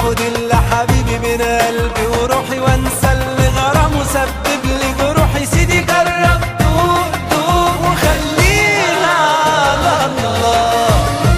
واخد اللي حبيبي من قلبي وروحي وانسى اللي غرام وسبب لي جروحي سيدي جرب دوق دوق وخلينا على الله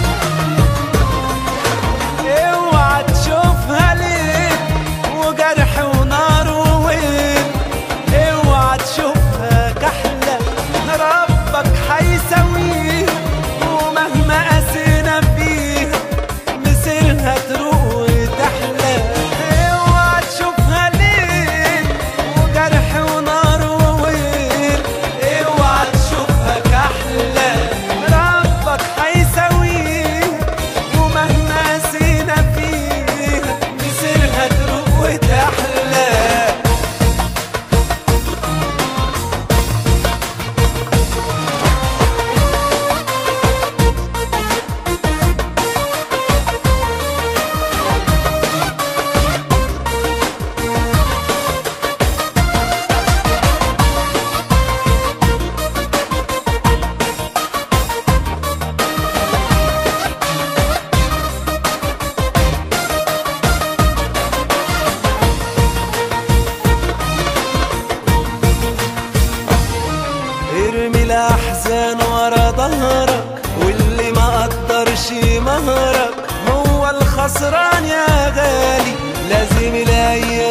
اوعى تشوفها ليه وجرح ونار وويل اوعى تشوفها كحلة ربك حيسويه ومهما قسينا فيها مسيرها تروق وتحلى اوعى تشوفها ليه وجرح ونار وويل اوعى تشوفها كحلة ربك حيسويه ومهما قسينا فيها مسيرها تروق وتحلى ارمي الاحزان ورا ظهرك واللي ما قدرش مهرك هو الخسران يا غالي لازم الايام